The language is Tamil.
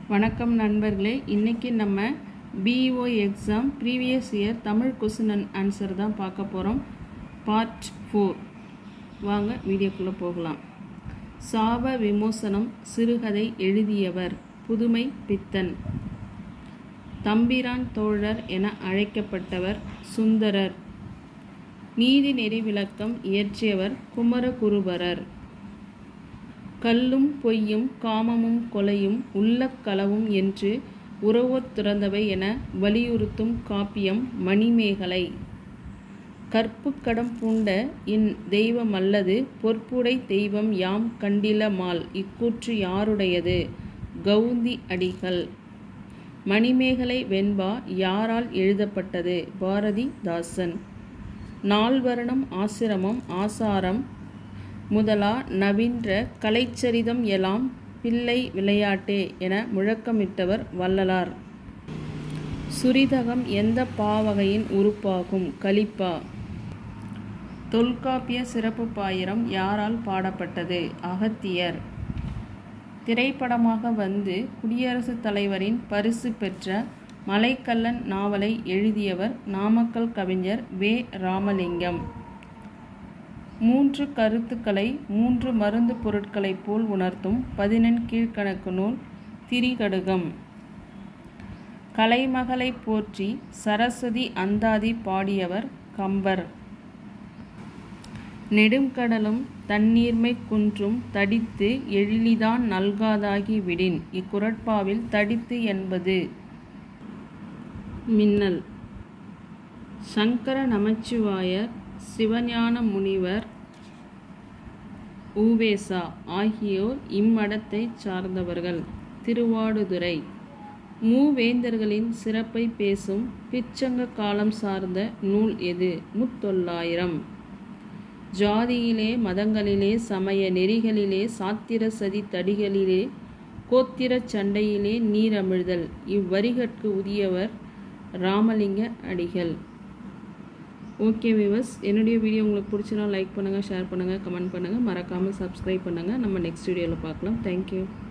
வணக்கம் நண்பர்களே இன்றைக்கி நம்ம BEO exam previous year Tamil question and answer தான் பார்க்க போகிறோம் பார்ட் ஃபோர் வாங்க வீடியோக்குள்ளே போகலாம் சாப விமோசனம் சிறுகதை எழுதியவர் புதுமை பித்தன் தம்பிரான் தோழர் என அழைக்கப்பட்டவர் சுந்தரர் நீதி நெறி விளக்கம் இயற்றியவர் குமரகுருபரர் கல்லும் பொய்யும் காமமும் கொலையும் உள்ளக்களவும் என்று உறவோர் துறந்தவை என வலியுறுத்தும் காப்பியம் மணிமேகலை கற்புக்கடம் பூண்ட இன் தெய்வமல்லது பொற்புடை தெய்வம் யாம் கண்டில மால் இக்கூற்று யாருடையது கவுந்தி அடிகள் மணிமேகலை வெண்பா யாரால் எழுதப்பட்டது பாரதிதாசன் நால்வர்ணம் ஆசிரமம் ஆசாரம் முதலா நவீன்ற கலைச்சரிதம் எலாம் பிள்ளை விளையாட்டே என முழக்கமிட்டவர் வள்ளலார் சுரிதகம் எந்த பாவகையின் உறுப்பாகும் கலிப்பா தொல்காப்பிய சிறப்பு பாயிரம் யாரால் பாடப்பட்டது அகத்தியர் திரைப்படமாக வந்து குடியரசுத் தலைவரின் பரிசு பெற்ற மலைக்கல்லன் நாவலை எழுதியவர் நாமக்கல் கவிஞர் வே ராமலிங்கம் மூன்று கருத்துக்களை மூன்று மருந்து பொருட்களைப் போல் உணர்த்தும் பதினெண் கீழ்கணக்கு நூல் திரிகடுகம் கலைமகளை போற்றி சரஸ்வதி அந்தாதி பாடியவர் கம்பர் நெடுங்கடலும் தண்ணீர்மை குன்றும் தடித்து எழிலிதான் நல்காதாகி விடின் இக்குரட்பாவில் தடித்து என்பது மின்னல் சங்கர நமச்சிவாயர் சிவஞான முனிவர் ஊவேசா ஆகியோர் இம்மடத்தை சார்ந்தவர்கள் திருவாடுதுறை மூவேந்தர்களின் சிறப்பை பேசும் பிச்சங்க காலம் சார்ந்த நூல் எது முத்தொள்ளாயிரம் ஜாதியிலே மதங்களிலே சமய நெறிகளிலே சாத்திர சதி தடிகளிலே கோத்திர சண்டையிலே நீரமிழ்தல் இவ்வரிகட்கு உரியவர் ராமலிங்க அடிகள் ஓகே விவஸ் என்னுடைய வீடியோ உங்களுக்கு பிடிச்சினா லைக் பண்ணுங்கள் ஷேர் பண்ணுங்கள் கமெண்ட் பண்ணுங்கள் மறக்காமல் சப்ஸ்கிரைப் பண்ணுங்கள் நம்ம நெக்ஸ்ட் வீடியோவில் பார்க்கலாம் தேங்க்யூ